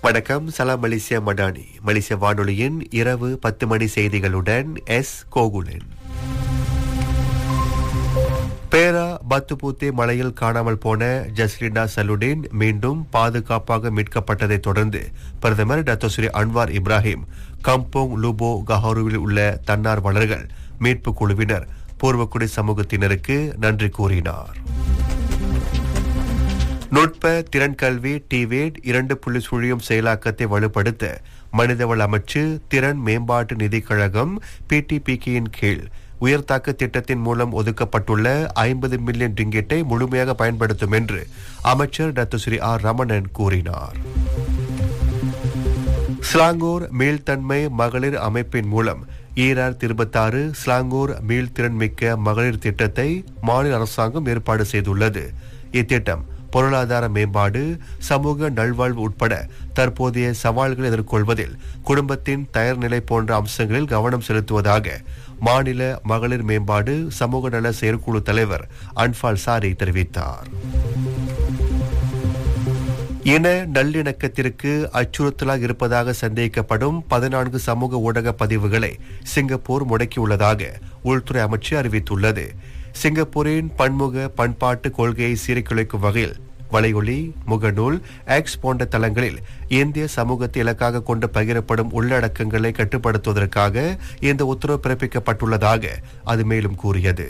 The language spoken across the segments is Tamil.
வணக்கம் சலாம் மலேசியா மடானி மலேசிய வானொலியின் இரவு பத்து மணி செய்திகளுடன் எஸ் கோகுலன் பேரா பத்துபூத்தே மலையில் காணாமல் போன ஜஸ்லினா சலுடின் மீண்டும் பாதுகாப்பாக மீட்கப்பட்டதை தொடர்ந்து பிரதமர் Datuk Seri Anwar Ibrahim Kampung Lubok கஹாருவில் உள்ள தன்னார்வலர்கள் மீட்பு குழுவினர் பூர்வக்குடி சமூகத்தினருக்கு நன்றி கூறினார் நுட்ப திறன் கல்வி டிவேட் இரண்டு புள்ளி சுழியம் செயலாக்கத்தை வலுப்படுத்த மனிதவள அமைச்சு திறன் மேம்பாட்டு நிதிக் கழகம் பிடிபிகியின் கீழ் உயர்தாக்க திட்டத்தின் மூலம் ஒதுக்கப்பட்டுள்ள ஐம்பது மில்லியன் ரிங்கெட்டை முழுமையாக பயன்படுத்தும் என்று அமைச்சர் டாக்டர் ஸ்ரீ ஆர் ரமணன் கூறினார் ஸ்லாங்கூர் மீள்தன்மை மகளிர் அமைப்பின் மூலம் ஈரார் இருபத்தாறு ஸ்லாங்கூர் மீள்திறன்மிக்க மகளிர் திட்டத்தை மாநில அரசாங்கம் ஏற்பாடு செய்துள்ளது இத்திட்டம் பொருளாதார மேம்பாடு சமூக நல்வாழ்வு உட்பட தற்போதைய சவால்களை எதிர்கொள்வதில் குடும்பத்தின் தயார்நிலை போன்ற அம்சங்களில் கவனம் செலுத்துவதாக மாநில மகளிர் மேம்பாடு சமூக நல செயற்குழு தலைவர் அன்பால் சாரி தெரிவித்தார் இன நல்லிணக்கத்திற்கு அச்சுறுத்தலாக இருப்பதாக சந்தேகிக்கப்படும் பதினான்கு சமூக ஊடக பதிவுகளை சிங்கப்பூர் முடக்கியுள்ளதாக உள்துறை அமைச்சு அறிவித்துள்ளது சிங்கப்பூரின் பன்முக பண்பாட்டு கொள்கையை சீர்குலைக்கும் வகையில் வலையொலி முகநூல் எக்ஸ் போன்ற தளங்களில் இந்திய சமூகத்தை இலக்காக கொண்டு பகிரப்படும் உள்ளடக்கங்களை கட்டுப்படுத்துவதற்காக இந்த உத்தரவு பிறப்பிக்கப்பட்டுள்ளதாக அது மேலும் கூறியது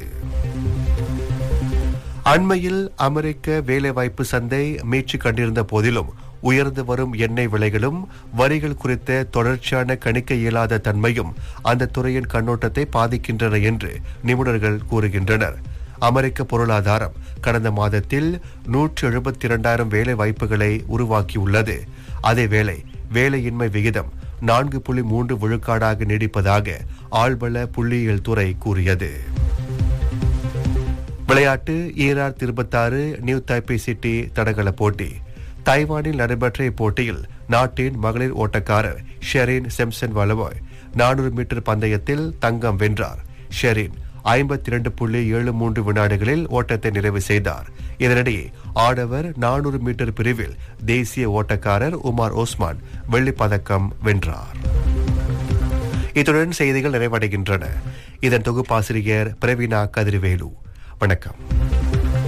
அண்மையில் அமெரிக்க வேலைவாய்ப்பு சந்தை மீட்சி கண்டிருந்த போதிலும் உயர்ந்து வரும் எண்ணெய் விலைகளும் வரிகள் குறித்த தொடர்ச்சியான கணிக்க இயலாத தன்மையும் அந்த துறையின் கண்ணோட்டத்தை பாதிக்கின்றன என்று நிபுணர்கள் கூறுகின்றனர் அமெரிக்க பொருளாதாரம் கடந்த மாதத்தில் நூற்று எழுபத்தி இரண்டாயிரம் வேலை வாய்ப்புகளை உருவாக்கியுள்ளது அதேவேளை வேலையின்மை விகிதம் நான்கு புள்ளி மூன்று விழுக்காடாக நீடிப்பதாக ஆழ்வள புள்ளியியல் துறை கூறியது விளையாட்டு ஈரார் இருபத்தாறு நியூ தைப்பே சிட்டி தடகள போட்டி தைவானில் நடைபெற்ற இப்போட்டியில் நாட்டின் மகளிர் ஓட்டக்காரர் ஷெரின் செம்சன் வலவாய் நானூறு மீட்டர் பந்தயத்தில் தங்கம் வென்றார் ஷெரின் ஐம்பத்தி இரண்டு புள்ளி ஏழு மூன்று வினாடிகளில் ஓட்டத்தை நிறைவு செய்தார் இதனிடையே ஆடவர் நானூறு மீட்டர் பிரிவில் தேசிய ஓட்டக்காரர் உமார் ஓஸ்மான் வெள்ளிப் பதக்கம் வென்றார் இத்துடன் செய்திகள் நிறைவடைகின்றன இதன் தொகுப்பாசிரியர் பிரவீனா கதிர்வேலு வணக்கம்